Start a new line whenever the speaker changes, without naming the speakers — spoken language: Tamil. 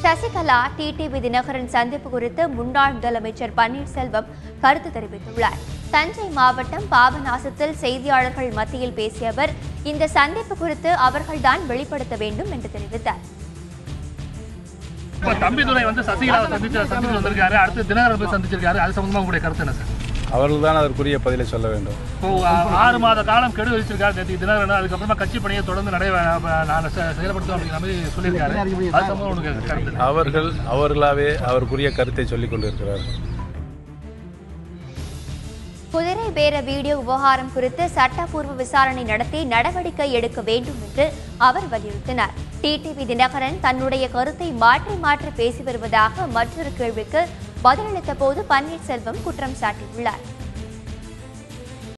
சசிகலா டிடிவி தினகரன் சந்திப்பு குறித்து முன்னாள் முதலமைச்சர் பன்னீர்செல்வம் கருத்து தெரிவித்துள்ளார் தஞ்சை மாவட்டம் பாபநாசத்தில் செய்தியாளர்கள் மத்தியில் பேசிய அவர் இந்த சந்திப்பு குறித்து அவர்கள்தான் வெளிப்படுத்த வேண்டும் என்று தெரிவித்தார்
இப்ப தம்பிதுரை வந்து சசிகலாவை சந்திச்சு சந்திச்சு வந்திருக்காரு அடுத்து தினகரன் போய் சந்திச்சிருக்காரு அது சம்பந்தமா உங்களுடைய கருத்து என்ன சார்
அவர்கள் தான் அதற்குரிய பதிலை சொல்ல வேண்டும்
இப்போ ஆ- ஆறு மாத காலம் கெடு வச்சிருக்காரு நேற்று தினகரன் அதுக்கப்புறமா கட்சி பணியை தொடர்ந்து நடை நான் செ- செயல்படுத்தும் அப்படிங்கிற மாதிரி சொல்லியிருக்காரு அது சம்பந்தமா உங்களுக்கு கருத்து என்ன?
அவர்கள் அவர்களாவே அவருக்குரிய கருத்தை சொல்லிக் கொண்டிருக்கிறார்கள்
குதிரை பேர வீடியோ விவகாரம் குறித்து சட்டப்பூர்வ விசாரணை நடத்தி நடவடிக்கை எடுக்க வேண்டும் என்று அவர் வலியுறுத்தினார் டிடிவி தினகரன் தன்னுடைய கருத்தை மாற்றி மாற்றி பேசி வருவதாக மற்றொரு கேள்விக்கு பதிலளித்த போது பன்னீர்செல்வம் குற்றம் சாட்டியுள்ளார்